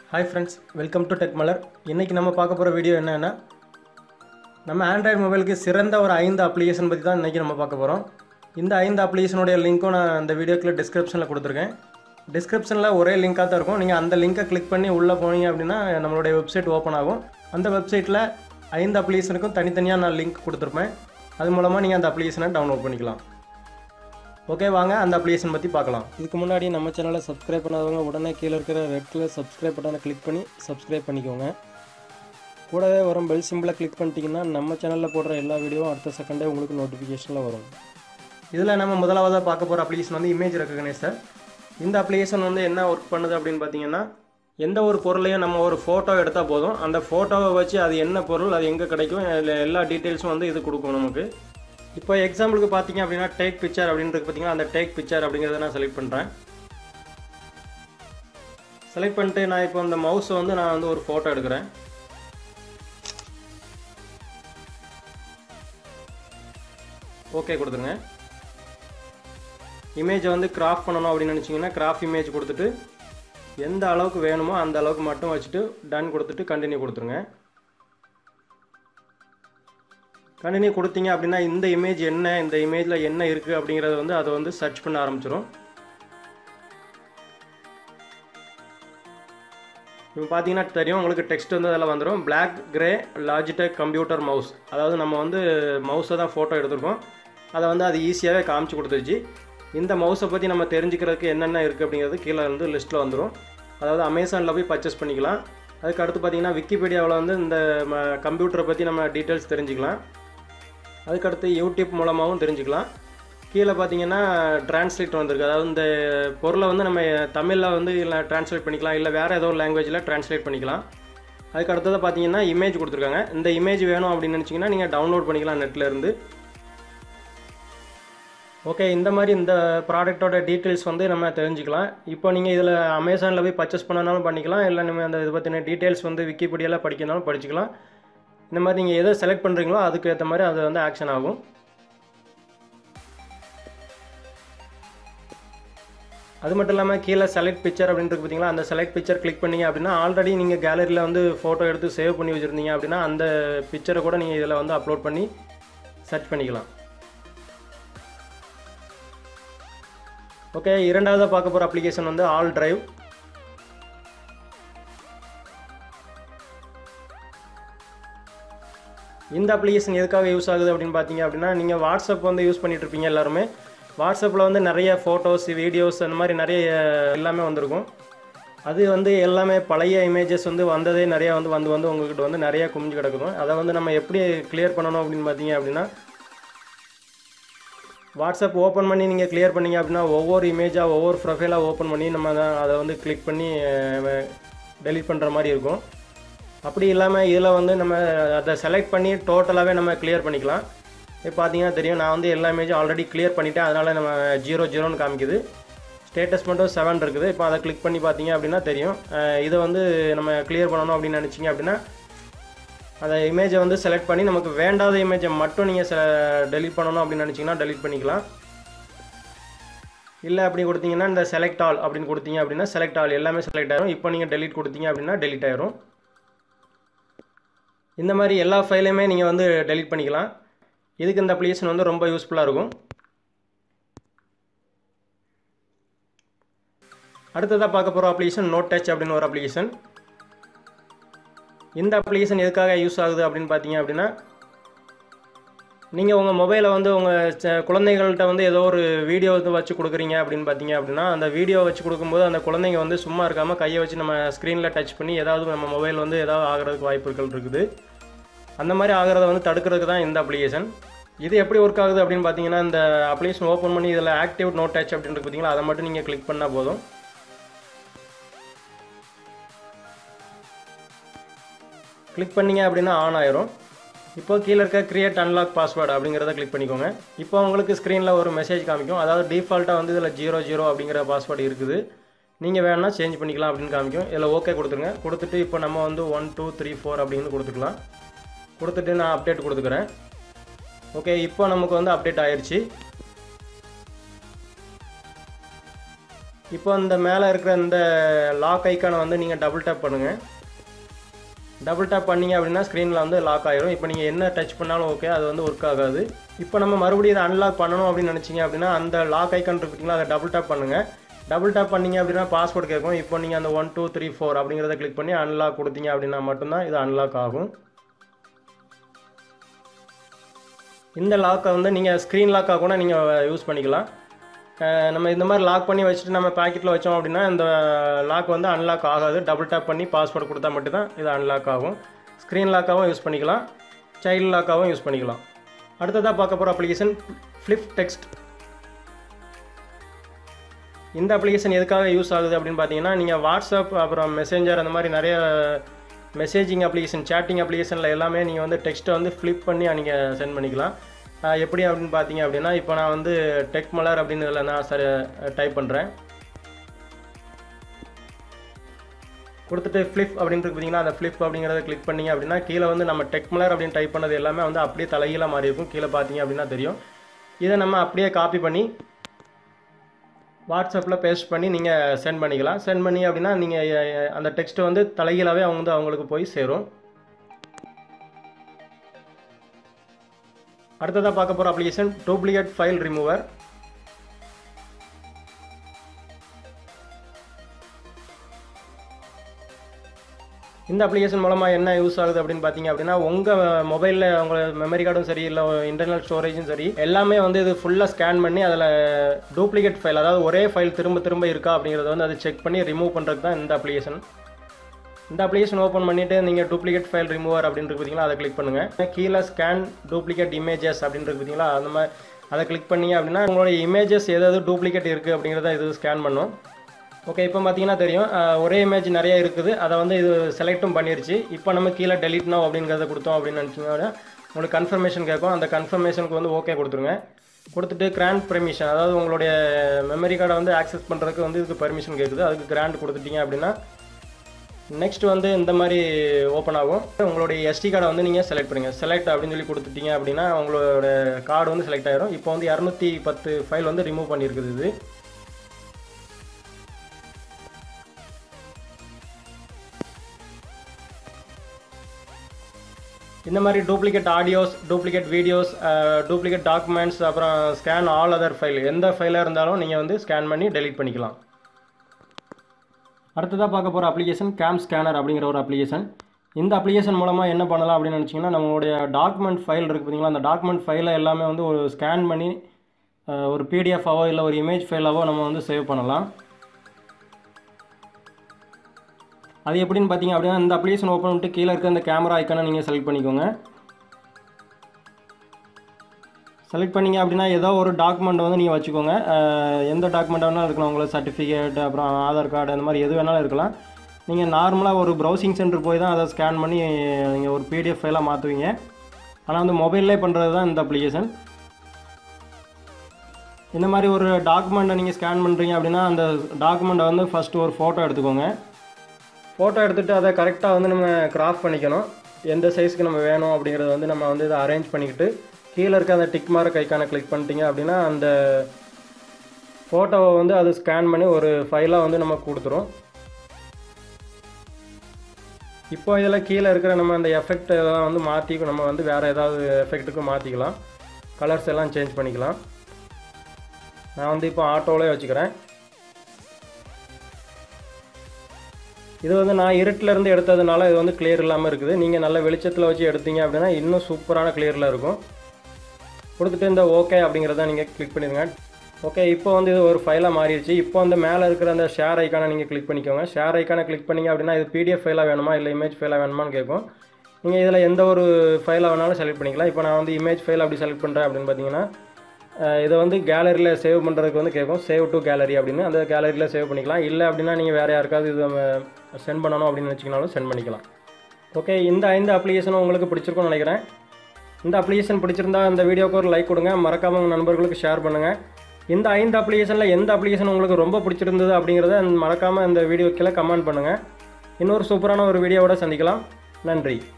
hi friends welcome to tech Malar இன்றைக்கி நம்ம பார்க்க போகிற வீடியோ என்னென்னா நம்ம ஆண்ட்ராய்டு மொபைலுக்கு சிறந்த ஒரு ஐந்து அப்ளிகேஷன் பற்றி தான் இன்றைக்கி நம்ம பார்க்க போகிறோம் இந்த ஐந்து அப்ளிகேஷனுடைய லிங்க்கும் நான் அந்த வீடியோக்குள்ள டிஸ்கிரிப்ஷனில் கொடுத்துருக்கேன் டிஸ்கிரிப்ஷனில் ஒரே லிங்காக தான் இருக்கும் நீங்கள் அந்த லிங்கை கிளிக் பண்ணி உள்ளே போனீங்க அப்படின்னா நம்மளுடைய வெப்சைட் ஓப்பன் ஆகும் அந்த வெப்சைட்டில் ஐந்து அப்ளிகேஷனுக்கும் தனித்தனியாக நான் லிங்க் கொடுத்துருப்பேன் அது மூலமாக நீங்கள் அந்த அப்ளிகேஷனை டவுன்லோட் பண்ணிக்கலாம் ஓகே வாங்க அந்த அப்ளிகேஷன் பற்றி பார்க்கலாம் இதுக்கு முன்னாடி நம்ம சேனலை சப்ஸ்கிரைப் பண்ணாதவங்க உடனே கீழே இருக்கிற ரெட் கலர் சப்ஸ்கிரைப் பட்டனை கிளிக் பண்ணி சப்ஸ்கிரைப் பண்ணிக்கோங்க கூடவே வரும் பெல் சிம்பிளை கிளிக் பண்ணிட்டீங்கன்னா நம்ம சேனலில் போடுற எல்லா வீடியோவும் அடுத்த செகண்டே உங்களுக்கு நோட்டிஃபிகேஷனில் வரும் இதில் நம்ம முதலாவதாக பார்க்க போகிற அப்ளிகேஷன் வந்து இமேஜ் ரெக்கக்னைசர் இந்த அப்ளிகேஷன் வந்து என்ன ஒர்க் பண்ணுது அப்படின்னு பார்த்தீங்கன்னா எந்த ஒரு பொருளையும் நம்ம ஒரு ஃபோட்டோ எடுத்தால் போதும் அந்த ஃபோட்டோவை வச்சு அது என்ன பொருள் அது எங்கே கிடைக்கும் அதுல எல்லா டீட்டெயில்ஸும் வந்து இது கொடுக்கும் நமக்கு இப்போ எக்ஸாம்பிளுக்கு பார்த்தீங்க அப்படின்னா டேக் பிக்சர் அப்படின்றது பார்த்தீங்கன்னா அந்த டேக் பிக்சர் அப்படிங்கிறத நான் செலக்ட் பண்ணுறேன் செலக்ட் பண்ணிட்டு நான் இப்போ இந்த மவுஸை வந்து நான் வந்து ஒரு ஃபோட்டோ எடுக்கிறேன் ஓகே கொடுத்துருங்க இமேஜை வந்து கிராஃப் பண்ணணும் அப்படின்னு நினச்சிங்கன்னா கிராஃப் இமேஜ் கொடுத்துட்டு எந்த அளவுக்கு வேணுமோ அந்த அளவுக்கு மட்டும் வச்சுட்டு டன் கொடுத்துட்டு கண்டினியூ கொடுத்துருங்க கண்டினியூ கொடுத்தீங்க அப்படின்னா இந்த இமேஜ் என்ன இந்த இமேஜில் என்ன இருக்குது அப்படிங்கிறத வந்து அதை வந்து சர்ச் பண்ண ஆரம்பிச்சிடும் இப்போ பார்த்தீங்கன்னா தெரியும் உங்களுக்கு டெக்ஸ்ட் வந்து அதில் வந்துடும் Black grey Logitech computer mouse அதாவது நம்ம வந்து மவுஸை தான் ஃபோட்டோ எடுத்திருக்கோம் அதை வந்து அது ஈஸியாகவே காமிச்சு கொடுத்துருச்சு இந்த மவுஸை பற்றி நம்ம தெரிஞ்சுக்கிறதுக்கு என்னென்ன இருக்குது அப்படிங்கிறது கீழே வந்து லிஸ்ட்டில் வந்துடும் அதாவது அமேசானில் போய் பர்ச்சேஸ் பண்ணிக்கலாம் அதுக்கு அடுத்து பார்த்தீங்கன்னா விக்கிபீடியாவில் வந்து இந்த கம்ப்யூட்டரை பற்றி நம்ம டீட்டெயில்ஸ் தெரிஞ்சுக்கலாம் அதுக்கடுத்து யூடியூப் மூலமாகவும் தெரிஞ்சுக்கலாம் கீழே பார்த்தீங்கன்னா டிரான்ஸ்லேட் வந்திருக்கு அதாவது இந்த பொருளை வந்து நம்ம தமிழில் வந்து இல்லை டிரான்ஸ்லேட் பண்ணிக்கலாம் இல்லை வேறு ஏதோ ஒரு லாங்குவேஜில் டிரான்ஸ்லேட் பண்ணிக்கலாம் அதுக்கு அடுத்தது பார்த்தீங்கன்னா இமேஜ் கொடுத்துருக்காங்க இந்த இமேஜ் வேணும் அப்படின்னு நினச்சிங்கன்னா நீங்கள் டவுன்லோட் பண்ணிக்கலாம் நெட்டில் இருந்து ஓகே இந்த மாதிரி இந்த ப்ராடக்ட்டோட டீட்டெயில்ஸ் வந்து நம்ம தெரிஞ்சுக்கலாம் இப்போ நீங்கள் இதில் அமேசானில் போய் பர்ச்சேஸ் பண்ணனாலும் பண்ணிக்கலாம் இல்லை நம்ம அந்த இது பற்றின டீட்டெயில்ஸ் வந்து விக்கிபீடியாவில் படிக்கனாலும் படிச்சுக்கலாம் இந்த மாதிரி நீங்கள் எதை செலக்ட் பண்ணுறீங்களோ அதுக்கு ஏற்ற மாதிரி அது வந்து ஆக்ஷன் ஆகும் அது மட்டும் இல்லாமல் கீழே செலக்ட் பிக்சர் அப்படின்றது பார்த்தீங்களா அந்த செலக்ட் பிக்சர் கிளிக் பண்ணீங்க அப்படின்னா ஆல்ரெடி நீங்கள் கேலரியில் வந்து ஃபோட்டோ எடுத்து சேவ் பண்ணி வச்சுருந்தீங்க அப்படின்னா அந்த பிக்சரை கூட நீங்கள் இதில் வந்து அப்லோட் பண்ணி சர்ச் பண்ணிக்கலாம் ஓகே இரண்டாவதாக பார்க்க போகிற அப்ளிகேஷன் வந்து ஆல் டிரைவ் இந்த அப்ளிகேஷன் எதுக்காக யூஸ் ஆகுது அப்படின்னு பார்த்தீங்க அப்படின்னா நீங்கள் வாட்ஸ்அப் வந்து யூஸ் பண்ணிட்டு இருப்பீங்க எல்லாருமே வாட்ஸ்அப்பில் வந்து நிறைய ஃபோட்டோஸ் வீடியோஸ் அந்த மாதிரி நிறைய எல்லாமே வந்திருக்கும் அது வந்து எல்லாமே பழைய இமேஜஸ் வந்து வந்ததே நிறையா வந்து வந்து வந்து உங்ககிட்ட வந்து நிறைய குமிஞ்சு கிடக்குதும் அதை வந்து நம்ம எப்படி கிளியர் பண்ணணும் அப்படின்னு பார்த்தீங்க அப்படின்னா வாட்ஸ்அப் ஓப்பன் பண்ணி நீங்கள் கிளியர் பண்ணீங்க அப்படின்னா ஒவ்வொரு இமேஜாக ஒவ்வொரு ப்ரொஃபைலாக ஓப்பன் பண்ணி நம்ம தான் அதை வந்து கிளிக் பண்ணி டெலிட் பண்ணுற மாதிரி இருக்கும் அப்படி இல்லாமல் இதில் வந்து நம்ம அதை செலக்ட் பண்ணி டோட்டலாகவே நம்ம கிளியர் பண்ணிக்கலாம் இப்போ பார்த்தீங்கன்னா தெரியும் நான் வந்து எல்லா இமேஜும் ஆல்ரெடி கிளியர் பண்ணிட்டேன் அதனால் நம்ம ஜீரோ ஜீரோன்னு காமிக்குது ஸ்டேட்டஸ் மட்டும் செவன் இருக்குது இப்போ அதை கிளிக் பண்ணி பார்த்தீங்க அப்படின்னா தெரியும் அஹ் இதை வந்து நம்ம கிளியர் பண்ணணும் அப்படின்னு நினச்சிங்க அப்படின்னா அந்த இமேஜை வந்து செலக்ட் பண்ணி நமக்கு வேண்டாத இமேஜை மட்டும் நீங்கள் செ டெலிட் பண்ணணும் அப்படின்னு நினச்சிங்கன்னா டெலிட் பண்ணிக்கலாம் இல்லை அப்படி கொடுத்தீங்கன்னா இந்த செலக்ட் ஆல் அப்படின்னு கொடுத்தீங்க அப்படின்னா செலக்ட் ஆல் எல்லாமே செலக்ட் ஆயிரும் இப்போ நீங்கள் டெலிட் கொடுத்தீங்க அப்படின்னா டெலிட் ஆயிரும் இந்த மாதிரி எல்லா ஃபைலையுமே நீங்கள் வந்து டெலிட் பண்ணிக்கலாம் இதுக்கு இந்த அப்ளிகேஷன் வந்து ரொம்ப யூஸ்ஃபுல்லாக இருக்கும் அடுத்ததாக பார்க்க போகிற அப்ளிகேஷன் நோட் டச் அப்படின்னு ஒரு அப்ளிகேஷன் இந்த அப்ளிகேஷன் எதுக்காக யூஸ் ஆகுது அப்படின்னு பார்த்தீங்க அப்படின்னா நீங்கள் உங்கள் மொபைலை வந்து உங்கள் குழந்தைகள்கிட்ட வந்து ஏதோ ஒரு வீடியோ வந்து வச்சு கொடுக்குறீங்க அப்படின்னு பார்த்தீங்க அப்படின்னா அந்த வீடியோ வச்சு கொடுக்கும்போது அந்த குழந்தைங்க வந்து சும்மா இருக்காமல் கையை வச்சு நம்ம ஸ்க்ரீனில் டச் பண்ணி ஏதாவது நம்ம மொபைல் வந்து ஏதாவது ஆகிறதுக்கு வாய்ப்புகள் இருக்குது அந்த மாதிரி ஆகிறத வந்து தடுக்கிறதுக்கு தான் இந்த அப்ளிகேஷன் இது எப்படி ஒர்க் ஆகுது அப்படின்னு பார்த்தீங்கன்னா இந்த அப்ளிகேஷன் ஓப்பன் பண்ணி இதில் ஆக்டிவ் நோ டச் அப்படின்னு பார்த்தீங்களா அதை மட்டும் நீங்கள் கிளிக் பண்ணால் போதும் கிளிக் பண்ணீங்க அப்படின்னா ஆன் ஆயிரும் இப்போ கீழே இருக்க கிரியேட் அன்லாக் பாஸ்வேர்டு அப்படிங்கிறத கிளிக் பண்ணிக்கோங்க இப்போ உங்களுக்கு ஸ்க்ரீனில் ஒரு மெசேஜ் காமிக்கும் அதாவது டிஃபால்ட்டாக வந்து இதில் ஜீரோ ஜீரோ அப்படிங்கிற பாஸ்வேர்டு இருக்குது நீங்கள் வேணால் சேஞ்ச் பண்ணிக்கலாம் அப்படின்னு காமிக்கும் இதில் ஓகே கொடுத்துருங்க கொடுத்துட்டு இப்போ நம்ம வந்து ஒன் டூ த்ரீ ஃபோர் அப்படின்னு கொடுத்துக்கலாம் கொடுத்துட்டு நான் அப்டேட் கொடுத்துக்கிறேன் ஓகே இப்போ நமக்கு வந்து அப்டேட் ஆயிடுச்சு இப்போ இந்த மேலே இருக்கிற இந்த லாக் ஐக்கானை வந்து நீங்கள் டபுள் டேப் பண்ணுங்கள் டபுள் டேப் பண்ணீங்க அப்படின்னா ஸ்க்ரீனில் வந்து லாக் ஆயிரும் இப்போ நீங்கள் என்ன டச் பண்ணாலும் ஓகே அது வந்து ஒர்க் ஆகாது இப்போ நம்ம மறுபடியும் இதை அன்லாக் பண்ணணும் அப்படின்னு நினச்சிங்க அப்படின்னா அந்த லாக் ஐக்கான் இருக்குங்களா அதை டபுள் டேப் பண்ணுங்கள் டபுள் டேப் பண்ணீங்க அப்படின்னா பாஸ்வேர்டு கேட்கும் இப்போ நீங்கள் அந்த ஒன் டூ த்ரீ ஃபோர் அப்படிங்கிறத கிளிக் பண்ணி அன்லாக் கொடுத்தீங்க அப்படின்னா மட்டும்தான் இது அன்லாக் ஆகும் இந்த லாக்கை வந்து நீங்கள் ஸ்க்ரீன் லாக்காக கூட நீங்கள் யூஸ் பண்ணிக்கலாம் அஹ் நம்ம இந்த மாதிரி லாக் பண்ணி வச்சுட்டு நம்ம பாக்கெட்டில் வச்சோம் அப்படின்னா இந்த லாக் வந்து அன்லாக் ஆகாது டபுள் டேப் பண்ணி பாஸ்வேர்டு கொடுத்தா மட்டும்தான் இது அன்லாக் ஆகும் ஸ்க்ரீன் லாக்காகவும் யூஸ் பண்ணிக்கலாம் சைல்டு லாக்காகவும் யூஸ் பண்ணிக்கலாம் அடுத்ததாக பார்க்க போகிற அப்ளிகேஷன் ஃப்ளிப் டெக்ஸ்ட் இந்த அப்ளிகேஷன் எதுக்காக யூஸ் ஆகுது அப்படின்னு பார்த்தீங்கன்னா நீங்கள் வாட்ஸ்அப் அப்புறம் மெசேஞ்சர் அந்த மாதிரி நிறைய மெசேஜிங் அப்ளிகேஷன் சேட்டிங் அப்ளிகேஷனில் எல்லாமே நீங்கள் வந்து டெக்ஸ்ட்டை வந்து ஃப்ளிப் பண்ணி நீங்கள் சென்ட் பண்ணிக்கலாம் ஆஹ் எப்படி அப்படின்னு பார்த்தீங்க அப்படின்னா இப்போ நான் வந்து டெக் மலர் அப்படின்னு இதில் நான் சரி டைப் பண்ணுறேன் கொடுத்துட்டு ஃப்ளிப் அப்படின்ட்டு பார்த்தீங்கன்னா அந்த ஃப்ளிப் அப்படிங்கிறத கிளிக் பண்ணீங்க அப்படின்னா கீழே வந்து நம்ம டெக் மலர் அப்படின்னு டைப் பண்ணது எல்லாமே வந்து அப்படியே தலைகீழாக மாறி இருக்கும் கீழே பார்த்தீங்க அப்படின்னா தெரியும் இதை நம்ம அப்படியே காப்பி பண்ணி வாட்ஸ்அப்பில் பேஸ்ட் பண்ணி நீங்கள் சென்ட் பண்ணிக்கலாம் சென்ட் பண்ணி அப்படின்னா நீங்கள் அந்த டெக்ஸ்ட் வந்து தலைகீழாகவே அவங்க வந்து அவங்களுக்கு போய் சேரும் அடுத்ததாக பார்க்க போகிற அப்ளிகேஷன் டூப்ளிகேட் ஃபைல் ரிமூவர் இந்த அப்ளிகேஷன் மூலமாக என்ன யூஸ் ஆகுது அப்படின்னு பார்த்தீங்க அப்படின்னா உங்கள் மொபைலில் உங்கள் மெமரி கார்டும் சரி இல்லை இன்டர்னல் ஸ்டோரேஜும் சரி எல்லாமே வந்து இது ஃபுல்லாக ஸ்கேன் பண்ணி அதில் டூப்ளிகேட் ஃபைல் அதாவது ஒரே ஃபைல் திரும்ப திரும்ப இருக்கா அப்படிங்கிறத வந்து அதை செக் பண்ணி ரிமூவ் பண்ணுறது தான் இந்த அப்ளிகேஷன் இந்த அப்ளிகேஷன் ஓப்பன் பண்ணிவிட்டு நீங்கள் டூப்ளிகேட் ஃபைல் ரிமூவர் அப்படின்னு இருக்கு பார்த்தீங்களா அதை கிளிக் பண்ணுங்கள் கீழே ஸ்கேன் டூப்ளிகேட் இமேஜஸ் அப்படின்னு இருக்கு பார்த்தீங்களா அந்த மாதிரி அதை கிளிக் பண்ணீங்க அப்படின்னா உங்களுடைய இமேஜஸ் ஏதாவது டூப்ளிகேட் இருக்குது அப்படிங்கிறத இது ஸ்கேன் பண்ணும் ஓகே இப்போ பார்த்தீங்கன்னா தெரியும் அஹ், ஒரே இமேஜ் நிறைய இருக்குது அதை வந்து இது செலக்டும் பண்ணிருச்சு இப்போ நம்ம கீழே டெலிட் நோ அப்படிங்கிறத கொடுத்தோம் அப்படின்னு நினச்சிங்கன்னா உங்களுக்கு கன்ஃபர்மேஷன் கேட்கும் அந்த கன்ஃபர்மேஷனுக்கு வந்து ஓகே கொடுத்துருங்க கொடுத்துட்டு கிராண்ட் பெர்மிஷன் அதாவது உங்களுடைய மெமரி கார்டை வந்து ஆக்சஸ் பண்ணுறதுக்கு வந்து இதுக்கு பெர்மிஷன் கேட்குது அதுக்கு கிராண்ட் கொடுத்துட்டீங்க அப்படின்னா நெக்ஸ்ட் வந்து இந்த மாதிரி ஓப்பன் ஆகும் உங்களுடைய எஸ்டி கார்டை வந்து நீங்கள் செலக்ட் பண்ணுங்கள் செலக்ட் அப்படின்னு சொல்லி கொடுத்துட்டீங்க அப்படின்னா உங்களோட கார்டு வந்து செலக்ட் ஆயிரும் இப்போ வந்து இரநூத்தி பத்து ஃபைல் வந்து ரிமூவ் பண்ணியிருக்குது இது இந்த மாதிரி duplicate audios duplicate videos duplicate documents அப்புறம் ஸ்கேன் ஆல் அதர் ஃபைல் எந்த ஃபைலாக இருந்தாலும் நீங்கள் வந்து ஸ்கேன் பண்ணி டெலீட் பண்ணிக்கலாம் அடுத்ததாக பார்க்க போகிற அப்ளிகேஷன் கேம் ஸ்கேனர் அப்படிங்கிற ஒரு அப்ளிகேஷன் இந்த அப்ளிகேஷன் மூலமாக என்ன பண்ணலாம் அப்படின்னு நினச்சிங்கன்னா நம்மளுடைய டாக்குமெண்ட் ஃபைல் இருக்குது பார்த்தீங்களா அந்த டாக்குமெண்ட் ஃபைலை எல்லாமே வந்து ஒரு ஸ்கேன் பண்ணி அஹ், ஒரு பிடிஎஃபாவோ இல்லை ஒரு இமேஜ் ஃபைலாவோ நம்ம வந்து சேவ் பண்ணலாம் அது எப்படின்னு பார்த்தீங்க அப்படின்னா இந்த அப்ளிகேஷன் ஓப்பன் பண்ணிட்டு கீழே இருக்க இந்த கேமரா ஐக்கானை நீங்கள் செலக்ட் பண்ணிக்கோங்க செலக்ட் பண்ணீங்க அப்படின்னா ஏதோ ஒரு டாக்குமெண்ட் வந்து நீங்கள் வச்சுக்கோங்க அஹ் எந்த டாக்குமெண்ட் வேணாலும் இருக்கலாம் உங்களுக்கு சர்டிஃபிகேட் அப்புறம் ஆதார் கார்டு அந்த மாதிரி எது வேணாலும் இருக்கலாம் நீங்கள் நார்மலாக ஒரு ப்ரௌசிங் சென்டர் போய் தான் அதை ஸ்கேன் பண்ணி நீங்கள் ஒரு பிடிஎஃப் ஃபைலாக மாற்றுவீங்க ஆனால் வந்து மொபைல்லே பண்ணுறது தான் இந்த அப்ளிகேஷன் இந்த மாதிரி ஒரு டாக்குமெண்ட்டை நீங்கள் ஸ்கேன் பண்ணுறீங்க அப்படின்னா அந்த டாக்குமெண்ட்டை வந்து ஃபஸ்ட்டு ஒரு ஃபோட்டோ எடுத்துக்கோங்க ஃபோட்டோ எடுத்துகிட்டு அதை கரெக்டாக வந்து நம்ம கிராஃப் பண்ணிக்கணும் எந்த சைஸ்க்கு நம்ம வேணும் அப்படிங்கிறத வந்து நம்ம வந்து இதை அரேஞ்ச் பண்ணிக்கிட்டு கீழே இருக்க அந்த டிக் மார்க் ஐக்கானை கிளிக் பண்ணிட்டீங்க அப்படின்னா அந்த ஃபோட்டோவை வந்து அது ஸ்கேன் பண்ணி ஒரு ஃபைலாக வந்து நம்ம கொடுத்துரும் இப்போ இதில் கீழே இருக்கிற நம்ம அந்த எஃபெக்ட் எல்லாம் வந்து மாற்றி நம்ம வந்து வேறு ஏதாவது எஃபெக்ட்டுக்கு மாற்றிக்கலாம் கலர்ஸ் எல்லாம் சேஞ்ச் பண்ணிக்கலாம் நான் வந்து இப்போ ஆட்டோவிலே வச்சுக்கிறேன் இது வந்து நான் இருட்டில் இருந்து எடுத்ததுனால இது வந்து கிளியர் இல்லாமல் இருக்குது நீங்கள் நல்ல வெளிச்சத்தில் வச்சு எடுத்தீங்க அப்படின்னா இன்னும் சூப்பரான கிளியரில் இருக்கும் கொடுத்துட்டு இந்த ஓகே அப்படிங்கிறத நீங்கள் கிளிக் பண்ணிடுங்க ஓகே இப்போ வந்து இது ஒரு ஃபைலாக மாறிடுச்சு இப்போ வந்து மேலே இருக்கிற அந்த ஷேர் ஐக்கானை நீங்கள் கிளிக் பண்ணிக்கோங்க ஷேர் ஐக்கானை கிளிக் பண்ணீங்க அப்படின்னா இது பிடிஎஃப் ஃபைலாக வேணுமா இல்லை இமேஜ் ஃபைலாக வேணுமான்னு கேட்கும் நீங்கள் இதில் எந்த ஒரு ஃபைலாக வேணாலும் செலக்ட் பண்ணிக்கலாம் இப்போ நான் வந்து இமேஜ் ஃபைல் அப்படி செலக்ட் பண்ணுறேன் அப்படின்னு பார்த்தீங்கன்னா அஹ் இதை வந்து கேலரியில் சேவ் பண்ணுறதுக்கு வந்து கேட்கும் சேவ் டு கேலரி அப்படின்னு அந்த கேலரியில் சேவ் பண்ணிக்கலாம் இல்லை அப்படின்னா நீங்கள் வேறு யாருக்காவது இது சென்ட் பண்ணணும் அப்படின்னு வச்சிங்கனாலும் சென்ட் பண்ணிக்கலாம் ஓகே இந்த ஐந்து அப்ளிகேஷனும் உங்களுக்கு பிடிச்சிருக்கும்னு நினைக்கிறேன் இந்த அப்ளிகேஷன் பிடிச்சிருந்தா இந்த வீடியோக்கு ஒரு லைக் கொடுங்க மறக்காம உங்கள் நண்பர்களுக்கு ஷேர் பண்ணுங்கள் இந்த ஐந்து அப்ளிகேஷனில் எந்த அப்ளிகேஷன் உங்களுக்கு ரொம்ப பிடிச்சிருந்தது அப்படிங்கிறத மறக்காமல் இந்த வீடியோ கீழே கமெண்ட் பண்ணுங்கள் இன்னொரு சூப்பரான ஒரு வீடியோவோட சந்திக்கலாம் நன்றி